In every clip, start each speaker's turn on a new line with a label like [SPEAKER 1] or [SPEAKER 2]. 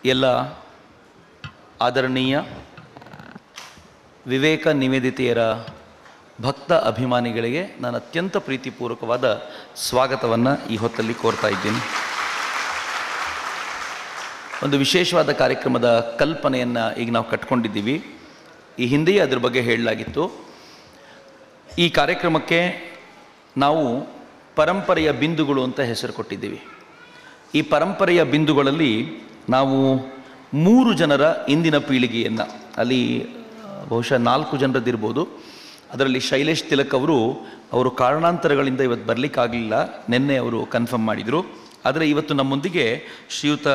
[SPEAKER 1] ಎಲ್ಲ ಆದರಣೀಯ ವಿವೇಕ ನಿವೇದಿತೆಯರ ಭಕ್ತ ಅಭಿಮಾನಿಗಳಿಗೆ ನಾನು ಅತ್ಯಂತ ಪ್ರೀತಿಪೂರ್ವಕವಾದ ಸ್ವಾಗತವನ್ನು ಈ ಹೊತ್ತಲ್ಲಿ ಕೋರ್ತಾ ಇದ್ದೀನಿ ಒಂದು ವಿಶೇಷವಾದ ಕಾರ್ಯಕ್ರಮದ ಕಲ್ಪನೆಯನ್ನು ಈಗ ನಾವು ಕಟ್ಕೊಂಡಿದ್ದೀವಿ ಈ ಹಿಂದೆಯೇ ಅದ್ರ ಬಗ್ಗೆ ಹೇಳಲಾಗಿತ್ತು ಈ ಕಾರ್ಯಕ್ರಮಕ್ಕೆ ನಾವು ಪರಂಪರೆಯ ಬಿಂದುಗಳು ಅಂತ ಹೆಸರು ಕೊಟ್ಟಿದ್ದೀವಿ ಈ ಪರಂಪರೆಯ ಬಿಂದುಗಳಲ್ಲಿ ನಾವು ಮೂರು ಜನರ ಇಂದಿನ ಪೀಳಿಗೆಯನ್ನು ಅಲ್ಲಿ ಆ, ಬಹುಶಃ ನಾಲ್ಕು ಜನರದ್ದಿರ್ಬೋದು ಅದರಲ್ಲಿ ಶೈಲೇಶ್ ತಿಲಕ್ ಅವರು ಅವರು ಕಾರಣಾಂತರಗಳಿಂದ ಇವತ್ತು ಬರಲಿಕ್ಕಾಗಲಿಲ್ಲ ನಿನ್ನೆ ಅವರು ಕನ್ಫರ್ಮ್ ಮಾಡಿದರು ಆದರೆ ಇವತ್ತು ನಮ್ಮೊಂದಿಗೆ ಶ್ರೀಯುತ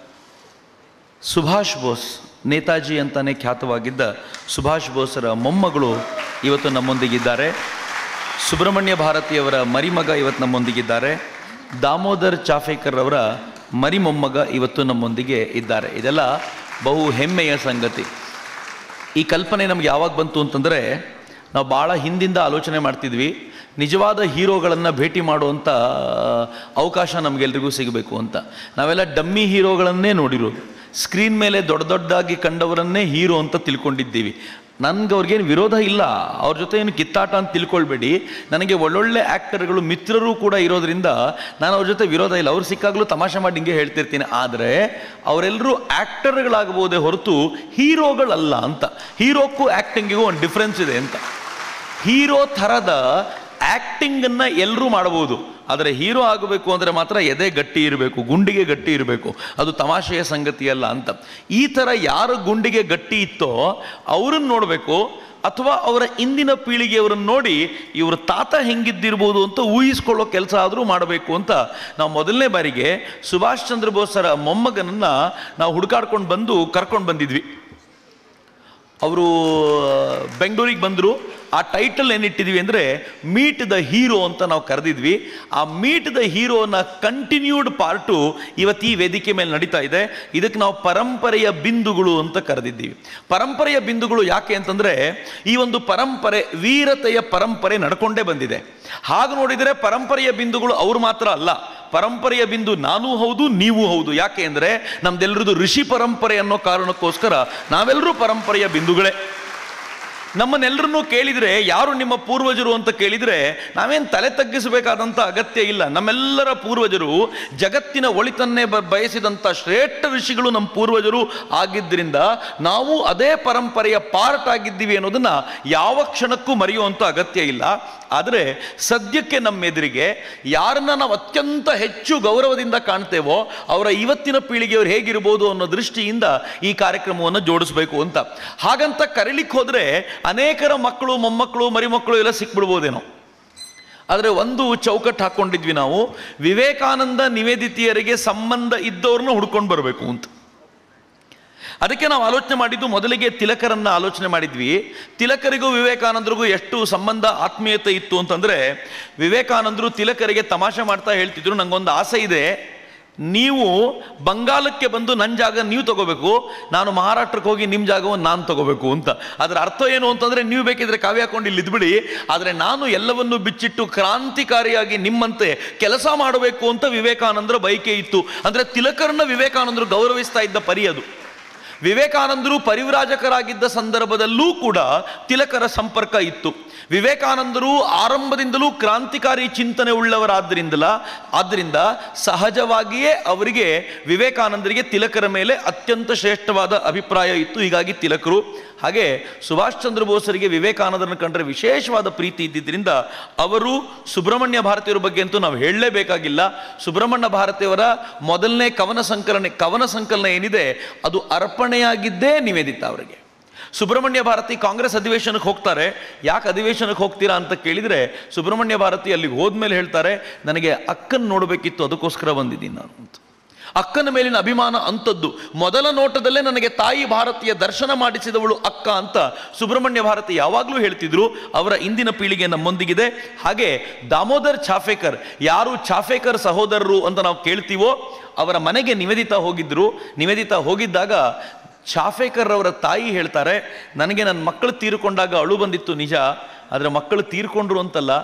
[SPEAKER 1] ಸುಭಾಷ್ ಬೋಸ್ ನೇತಾಜಿ ಅಂತಾನೆ ಖ್ಯಾತವಾಗಿದ್ದ ಸುಭಾಷ್ ಬೋಸರ ಮೊಮ್ಮಗಳು ಇವತ್ತು ನಮ್ಮೊಂದಿಗಿದ್ದಾರೆ ಸುಬ್ರಹ್ಮಣ್ಯ ಭಾರತಿಯವರ ಮರಿಮಗ ಇವತ್ತು ನಮ್ಮೊಂದಿಗಿದ್ದಾರೆ ದಾಮೋದರ್ ಚಾಫೇಕರ್ ಅವರ ಮರಿ ಮೊಮ್ಮಗ ಇವತ್ತು ನಮ್ಮೊಂದಿಗೆ ಇದ್ದಾರೆ ಇದೆಲ್ಲ ಬಹು ಹೆಮ್ಮೆಯ ಸಂಗತಿ ಈ ಕಲ್ಪನೆ ನಮ್ಗೆ ಯಾವಾಗ ಬಂತು ಅಂತಂದರೆ ನಾವು ಭಾಳ ಹಿಂದಿಂದ ಆಲೋಚನೆ ಮಾಡ್ತಿದ್ವಿ ನಿಜವಾದ ಹೀರೋಗಳನ್ನು ಭೇಟಿ ಮಾಡುವಂಥ ಅವಕಾಶ ನಮಗೆಲ್ರಿಗೂ ಸಿಗಬೇಕು ಅಂತ ನಾವೆಲ್ಲ ಡಮ್ಮಿ ಹೀರೋಗಳನ್ನೇ ನೋಡಿರೋದು ಸ್ಕ್ರೀನ್ ಮೇಲೆ ದೊಡ್ಡ ದೊಡ್ಡದಾಗಿ ಕಂಡವರನ್ನೇ ಹೀರೋ ಅಂತ ತಿಳ್ಕೊಂಡಿದ್ದೀವಿ ನನಗೆ ಅವ್ರಿಗೇನು ವಿರೋಧ ಇಲ್ಲ ಅವ್ರ ಜೊತೆ ಏನು ಕಿತ್ತಾಟ ಅಂತ ತಿಳ್ಕೊಳ್ಬೇಡಿ ನನಗೆ ಒಳ್ಳೊಳ್ಳೆ ಆ್ಯಕ್ಟರ್ಗಳು ಮಿತ್ರರು ಕೂಡ ಇರೋದ್ರಿಂದ ನಾನು ಅವ್ರ ಜೊತೆ ವಿರೋಧ ಇಲ್ಲ ಅವ್ರು ಸಿಕ್ಕಾಗಲೂ ತಮಾಷೆ ಮಾಡಿ ಹಿಂಗೆ ಹೇಳ್ತಿರ್ತೀನಿ ಆದರೆ ಅವರೆಲ್ಲರೂ ಆ್ಯಕ್ಟರ್ಗಳಾಗಬಹುದೇ ಹೊರತು ಹೀರೋಗಳಲ್ಲ ಅಂತ ಹೀರೋಕ್ಕೂ ಆ್ಯಕ್ಟಿಂಗಿಗೂ ಒಂದು ಡಿಫ್ರೆನ್ಸ್ ಇದೆ ಅಂತ ಹೀರೋ ಥರದ ಆ್ಯಕ್ಟಿಂಗನ್ನು ಎಲ್ಲರೂ ಮಾಡಬಹುದು ಆದರೆ ಹೀರೋ ಆಗಬೇಕು ಅಂದರೆ ಮಾತ್ರ ಎದೆ ಗಟ್ಟಿ ಇರಬೇಕು ಗುಂಡಿಗೆ ಗಟ್ಟಿ ಇರಬೇಕು ಅದು ತಮಾಷೆಯ ಸಂಗತಿಯಲ್ಲ ಅಂತ ಈ ಥರ ಯಾರ ಗುಂಡಿಗೆ ಗಟ್ಟಿ ಇತ್ತೋ ಅವ್ರನ್ನ ನೋಡಬೇಕು ಅಥವಾ ಅವರ ಇಂದಿನ ಪೀಳಿಗೆಯವರನ್ನು ನೋಡಿ ಇವ್ರ ತಾತ ಹೆಂಗಿದ್ದಿರ್ಬೋದು ಅಂತ ಊಹಿಸ್ಕೊಳ್ಳೋ ಕೆಲಸ ಆದರೂ ಮಾಡಬೇಕು ಅಂತ ನಾವು ಮೊದಲನೇ ಬಾರಿಗೆ ಸುಭಾಷ್ ಚಂದ್ರ ಬೋಸರ ಮೊಮ್ಮಗನನ್ನು ನಾವು ಹುಡುಕಾಡ್ಕೊಂಡು ಬಂದು ಕರ್ಕೊಂಡು ಬಂದಿದ್ವಿ ಅವರು ಬೆಂಗಳೂರಿಗೆ ಬಂದರು ಆ ಟೈಟಲ್ ಏನಿಟ್ಟಿದ್ವಿ ಅಂದರೆ ಮೀಟ್ ದ ಹೀರೋ ಅಂತ ನಾವು ಕರೆದಿದ್ವಿ ಆ ಮೀಟ್ ದ ಹೀರೋನ ಕಂಟಿನ್ಯೂಡ್ ಪಾರ್ಟು ಇವತ್ತು ಈ ವೇದಿಕೆ ಮೇಲೆ ನಡೀತಾ ಇದೆ ಇದಕ್ಕೆ ನಾವು ಪರಂಪರೆಯ ಬಿಂದುಗಳು ಅಂತ ಕರೆದಿದ್ದೀವಿ ಪರಂಪರೆಯ ಬಿಂದುಗಳು ಯಾಕೆ ಅಂತಂದರೆ ಈ ಒಂದು ಪರಂಪರೆ ವೀರತೆಯ ಪರಂಪರೆ ನಡ್ಕೊಂಡೇ ಬಂದಿದೆ ಹಾಗೆ ನೋಡಿದರೆ ಪರಂಪರೆಯ ಬಿಂದುಗಳು ಅವ್ರು ಮಾತ್ರ ಅಲ್ಲ ಪರಂಪರೆಯ ಬಿಂದು ನಾನೂ ಹೌದು ನೀವು ಹೌದು ಯಾಕೆ ಅಂದರೆ ನಮ್ದೆಲ್ಲರದು ಋಷಿ ಪರಂಪರೆ ಅನ್ನೋ ಕಾರಣಕ್ಕೋಸ್ಕರ ನಾವೆಲ್ಲರೂ ಪರಂಪರೆಯ ಬಿಂದುಗಳೇ ನಮ್ಮನ್ನೆಲ್ಲರನ್ನೂ ಕೇಳಿದರೆ ಯಾರು ನಿಮ್ಮ ಪೂರ್ವಜರು ಅಂತ ಕೇಳಿದರೆ ನಾವೇನು ತಲೆ ತಗ್ಗಿಸಬೇಕಾದಂಥ ಅಗತ್ಯ ಇಲ್ಲ ನಮ್ಮೆಲ್ಲರ ಪೂರ್ವಜರು ಜಗತ್ತಿನ ಒಳಿತನ್ನೇ ಬ ಬಯಸಿದಂಥ ಶ್ರೇಷ್ಠ ಋಷಿಗಳು ನಮ್ಮ ಪೂರ್ವಜರು ಆಗಿದ್ದರಿಂದ ನಾವು ಅದೇ ಪರಂಪರೆಯ ಪಾರ್ಟ್ ಆಗಿದ್ದೀವಿ ಅನ್ನೋದನ್ನು ಯಾವ ಕ್ಷಣಕ್ಕೂ ಮರೆಯುವಂಥ ಅಗತ್ಯ ಇಲ್ಲ ಆದರೆ ಸದ್ಯಕ್ಕೆ ನಮ್ಮ ಎದುರಿಗೆ ಯಾರನ್ನ ನಾವು ಅತ್ಯಂತ ಹೆಚ್ಚು ಗೌರವದಿಂದ ಕಾಣ್ತೇವೋ ಅವರ ಇವತ್ತಿನ ಪೀಳಿಗೆಯವರು ಹೇಗಿರ್ಬೋದು ಅನ್ನೋ ದೃಷ್ಟಿಯಿಂದ ಈ ಕಾರ್ಯಕ್ರಮವನ್ನು ಜೋಡಿಸ್ಬೇಕು ಅಂತ ಹಾಗಂತ ಕರೀಲಿಕ್ಕೆ ಹೋದರೆ ಅನೇಕರ ಮಕ್ಕಳು ಮೊಮ್ಮಕ್ಕಳು ಮರಿಮಕ್ಕಳು ಎಲ್ಲ ಸಿಕ್ಬಿಡ್ಬೋದೇನೋ ಆದರೆ ಒಂದು ಚೌಕಟ್ಟು ಹಾಕ್ಕೊಂಡಿದ್ವಿ ನಾವು ವಿವೇಕಾನಂದ ನಿವೇದಿತೆಯರಿಗೆ ಸಂಬಂಧ ಇದ್ದವ್ರನ್ನ ಹುಡ್ಕೊಂಡು ಬರಬೇಕು ಅಂತ ಅದಕ್ಕೆ ನಾವು ಆಲೋಚನೆ ಮಾಡಿದ್ದು ಮೊದಲಿಗೆ ತಿಲಕರನ್ನ ಆಲೋಚನೆ ಮಾಡಿದ್ವಿ ತಿಲಕರಿಗೂ ವಿವೇಕಾನಂದರಿಗೂ ಎಷ್ಟು ಸಂಬಂಧ ಆತ್ಮೀಯತೆ ಇತ್ತು ಅಂತಂದರೆ ವಿವೇಕಾನಂದರು ತಿಲಕರಿಗೆ ತಮಾಷೆ ಮಾಡ್ತಾ ಹೇಳ್ತಿದ್ರು ನಂಗೊಂದು ಆಸೆ ಇದೆ ನೀವು ಬಂಗಾಲಕ್ಕೆ ಬಂದು ನನ್ನ ಜಾಗ ನೀವು ತಗೋಬೇಕು ನಾನು ಮಹಾರಾಷ್ಟ್ರಕ್ಕೆ ಹೋಗಿ ನಿಮ್ಮ ಜಾಗವನ್ನು ನಾನು ತಗೋಬೇಕು ಅಂತ ಅದರ ಅರ್ಥ ಏನು ಅಂತಂದರೆ ನೀವು ಬೇಕಿದ್ರೆ ಕಾವ್ಯ ಹಾಕೊಂಡು ಇಲ್ಲಿ ಇದ್ಬಿಡಿ ಆದರೆ ನಾನು ಎಲ್ಲವನ್ನು ಬಿಚ್ಚಿಟ್ಟು ಕ್ರಾಂತಿಕಾರಿಯಾಗಿ ನಿಮ್ಮಂತೆ ಕೆಲಸ ಮಾಡಬೇಕು ಅಂತ ವಿವೇಕಾನಂದರ ಬಯಕೆ ಇತ್ತು ಅಂದರೆ ತಿಲಕರನ್ನ ವಿವೇಕಾನಂದರು ಗೌರವಿಸ್ತಾ ಇದ್ದ ಪರಿ ಅದು ವಿವೇಕಾನಂದರು ಪರಿವ್ರಾಜಕರಾಗಿದ್ದ ಸಂದರ್ಭದಲ್ಲೂ ಕೂಡ ತಿಲಕರ ಸಂಪರ್ಕ ಇತ್ತು ವಿವೇಕಾನಂದರು ಆರಂಭದಿಂದಲೂ ಕ್ರಾಂತಿಕಾರಿ ಚಿಂತನೆ ಉಳ್ಳವರಾದ್ದರಿಂದಲ ಆದ್ದರಿಂದ ಸಹಜವಾಗಿಯೇ ಅವರಿಗೆ ವಿವೇಕಾನಂದರಿಗೆ ತಿಲಕರ ಮೇಲೆ ಅತ್ಯಂತ ಶ್ರೇಷ್ಠವಾದ ಅಭಿಪ್ರಾಯ ಇತ್ತು ಹೀಗಾಗಿ ತಿಲಕರು ಹಾಗೆ ಸುಭಾಷ್ ಚಂದ್ರ ಬೋಸರಿಗೆ ವಿವೇಕಾನಂದರನ್ನು ಕಂಡ್ರೆ ವಿಶೇಷವಾದ ಪ್ರೀತಿ ಇದ್ದಿದ್ದರಿಂದ ಅವರು ಸುಬ್ರಹ್ಮಣ್ಯ ಭಾರತಿಯವರ ಬಗ್ಗೆ ಅಂತೂ ನಾವು ಹೇಳಲೇಬೇಕಾಗಿಲ್ಲ ಸುಬ್ರಹ್ಮಣ್ಯ ಭಾರತಿಯವರ ಮೊದಲನೇ ಕವನ ಸಂಕಲನೆ ಕವನ ಸಂಕಲನ ಏನಿದೆ ಅದು ಅರ್ಪಣೆಯಾಗಿದ್ದೇ ನಿವೇದಿತ ಅವರಿಗೆ ಸುಬ್ರಹ್ಮಣ್ಯ ಭಾರತಿ ಕಾಂಗ್ರೆಸ್ ಅಧಿವೇಶನಕ್ಕೆ ಹೋಗ್ತಾರೆ ಯಾಕೆ ಅಧಿವೇಶನಕ್ಕೆ ಹೋಗ್ತೀರಾ ಅಂತ ಕೇಳಿದರೆ ಸುಬ್ರಹ್ಮಣ್ಯ ಭಾರತಿ ಅಲ್ಲಿಗೆ ಹೋದ್ಮೇಲೆ ಹೇಳ್ತಾರೆ ನನಗೆ ಅಕ್ಕನ ನೋಡಬೇಕಿತ್ತು ಅದಕ್ಕೋಸ್ಕರ ಬಂದಿದ್ದೀನಿ ನಾನು ಅಂತ ಅಕ್ಕನ ಮೇಲಿನ ಅಭಿಮಾನ ಅಂಥದ್ದು ಮೊದಲ ನೋಟದಲ್ಲೇ ನನಗೆ ತಾಯಿ ಭಾರತೀಯ ದರ್ಶನ ಮಾಡಿಸಿದವಳು ಅಕ್ಕ ಅಂತ ಸುಬ್ರಹ್ಮಣ್ಯ ಭಾರತಿ ಯಾವಾಗಲೂ ಹೇಳ್ತಿದ್ರು ಅವರ ಇಂದಿನ ಪೀಳಿಗೆ ನಮ್ಮೊಂದಿಗಿದೆ ಹಾಗೆ ದಾಮೋದರ್ ಚಾಫೇಕರ್ ಯಾರು ಚಾಫೇಕರ್ ಸಹೋದರರು ಅಂತ ನಾವು ಕೇಳ್ತೀವೋ ಅವರ ಮನೆಗೆ ನಿವೇದಿತಾ ಹೋಗಿದ್ರು ನಿವೇದಿತಾ ಹೋಗಿದ್ದಾಗ ಚಾಫೇಕರ್ ಅವರ ತಾಯಿ ಹೇಳ್ತಾರೆ ನನಗೆ ನನ್ನ ಮಕ್ಕಳು ತೀರ್ಕೊಂಡಾಗ ಅಳು ಬಂದಿತ್ತು ನಿಜ ಆದರೆ ಮಕ್ಕಳು ತೀರ್ಕೊಂಡ್ರು ಅಂತಲ್ಲ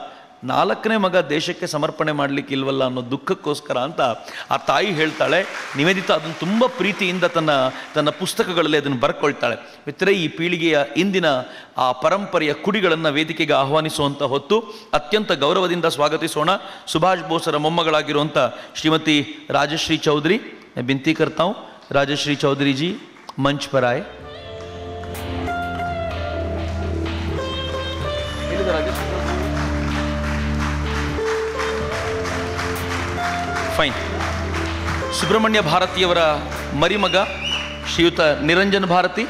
[SPEAKER 1] ನಾಲ್ಕನೇ ಮಗ ದೇಶಕ್ಕೆ ಸಮರ್ಪಣೆ ಮಾಡಲಿಕ್ಕೆ ಇಲ್ವಲ್ಲ ಅನ್ನೋ ದುಃಖಕ್ಕೋಸ್ಕರ ಅಂತ ಆ ತಾಯಿ ಹೇಳ್ತಾಳೆ ನಿವೇದಿತಾ ಅದನ್ನು ತುಂಬ ಪ್ರೀತಿಯಿಂದ ತನ್ನ ತನ್ನ ಪುಸ್ತಕಗಳಲ್ಲಿ ಅದನ್ನು ಬರ್ಕೊಳ್ತಾಳೆ ಮಿತ್ರರೇ ಈ ಪೀಳಿಗೆಯ ಇಂದಿನ ಆ ಪರಂಪರೆಯ ಕುಡಿಗಳನ್ನು ವೇದಿಕೆಗೆ ಆಹ್ವಾನಿಸುವಂಥ ಹೊತ್ತು ಅತ್ಯಂತ ಗೌರವದಿಂದ ಸ್ವಾಗತಿಸೋಣ ಸುಭಾಷ್ ಬೋಸರ ಮೊಮ್ಮಗಳಾಗಿರುವಂಥ ಶ್ರೀಮತಿ ರಾಜಶ್ರೀ ಚೌಧರಿ मैं विनती करता हूँ राजश्री चौधरी जी मंच पर आए ಫೈನ್ ಸುಬ್ರಹ್ಮಣ್ಯ ಭಾರತಿಯವರ ಮರಿಮಗ ಶ್ರೀಯುತ ನಿರಂಜನ್ ಭಾರತಿ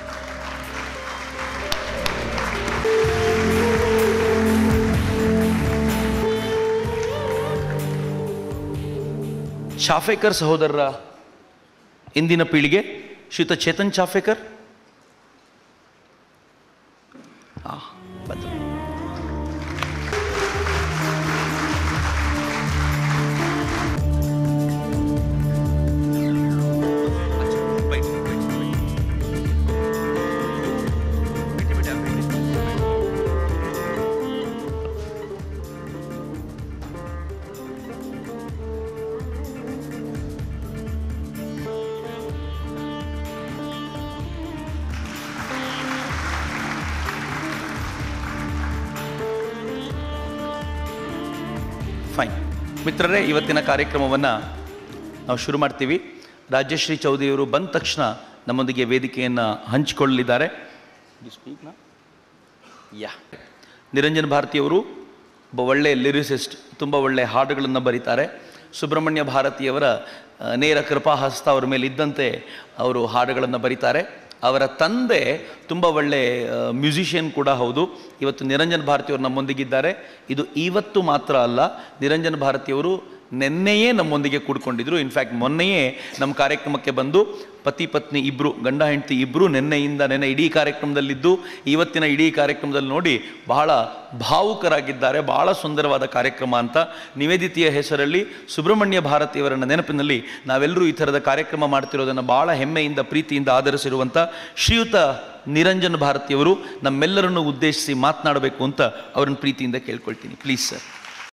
[SPEAKER 1] ಚಾಫೇಕರ್ ಸಹೋದರರ ಇಂದಿನ ಪೀಳಿಗೆ ಶ್ರೀಯುತ ಚೇತನ್ ಚಾಫೇಕರ್ ಆ, ಬಂತು. ಫೈನ್ ಮಿತ್ರರೇ ಇವತ್ತಿನ ಕಾರ್ಯಕ್ರಮವನ್ನು ನಾವು ಶುರು ಮಾಡ್ತೀವಿ ರಾಜ್ಯಶ್ರೀ ಚೌಧರಿಯವರು ಬಂದ ತಕ್ಷಣ ನಮ್ಮೊಂದಿಗೆ ವೇದಿಕೆಯನ್ನು ಹಂಚಿಕೊಳ್ಳಲಿದ್ದಾರೆ ಯಾ ನಿರಂಜನ್ ಭಾರತಿಯವರು ಒಬ್ಬ ಒಳ್ಳೆಯ ಲಿರಿಸಿಸ್ಟ್ ತುಂಬ ಒಳ್ಳೆಯ ಹಾಡುಗಳನ್ನು ಬರೀತಾರೆ ಸುಬ್ರಹ್ಮಣ್ಯ ಭಾರತಿಯವರ ಆ, ನೇರ ಕೃಪಾಹಸ್ತ ಅವರ ಮೇಲೆ ಇದ್ದಂತೆ ಅವರು ಹಾಡುಗಳನ್ನು ಬರೀತಾರೆ ಅವರ ತಂದೆ ತುಂಬ ಒಳ್ಳೆ ಮ್ಯೂಸಿಷಿಯನ್ ಕೂಡ ಹೌದು ಇವತ್ತು ನಿರಂಜನ್ ಭಾರತಿಯವರು ನಮ್ಮೊಂದಿಗಿದ್ದಾರೆ ಇದು ಇವತ್ತು ಮಾತ್ರ ಅಲ್ಲ ನಿರಂಜನ್ ಭಾರತಿಯವರು ನಿನ್ನೆಯೇ ನಮ್ಮೊಂದಿಗೆ ಕೂಡ್ಕೊಂಡಿದ್ರು ಇನ್ಫ್ಯಾಕ್ಟ್ ಮೊನ್ನೆಯೇ ನಮ್ಮ ಕಾರ್ಯಕ್ರಮಕ್ಕೆ ಬಂದು ಪತಿ ಪತ್ನಿ ಇಬ್ಬರು ಗಂಡ ಹೆಂಡತಿ ಇಬ್ಬರು ನಿನ್ನೆಯಿಂದ ನೆನ್ನೆ ಇಡೀ ಕಾರ್ಯಕ್ರಮದಲ್ಲಿದ್ದು ಇವತ್ತಿನ ಇಡೀ ಕಾರ್ಯಕ್ರಮದಲ್ಲಿ ನೋಡಿ ಬಹಳ ಭಾವುಕರಾಗಿದ್ದಾರೆ ಬಹಳ ಸುಂದರವಾದ ಕಾರ್ಯಕ್ರಮ ಅಂತ ನಿವೇದಿತೆಯ ಹೆಸರಲ್ಲಿ ಸುಬ್ರಹ್ಮಣ್ಯ ಭಾರತಿಯವರ ನೆನಪಿನಲ್ಲಿ ನಾವೆಲ್ಲರೂ ಈ ಥರದ ಕಾರ್ಯಕ್ರಮ ಮಾಡ್ತಿರೋದನ್ನು ಬಹಳ ಹೆಮ್ಮೆಯಿಂದ ಪ್ರೀತಿಯಿಂದ ಆಧರಿಸಿರುವಂಥ ಶ್ರೀಯುತ ನಿರಂಜನ್ ಭಾರತಿಯವರು ನಮ್ಮೆಲ್ಲರನ್ನು ಉದ್ದೇಶಿಸಿ ಮಾತನಾಡಬೇಕು ಅಂತ ಅವ್ರನ್ನ ಪ್ರೀತಿಯಿಂದ ಕೇಳ್ಕೊಳ್ತೀನಿ ಪ್ಲೀಸ್ ಸರ್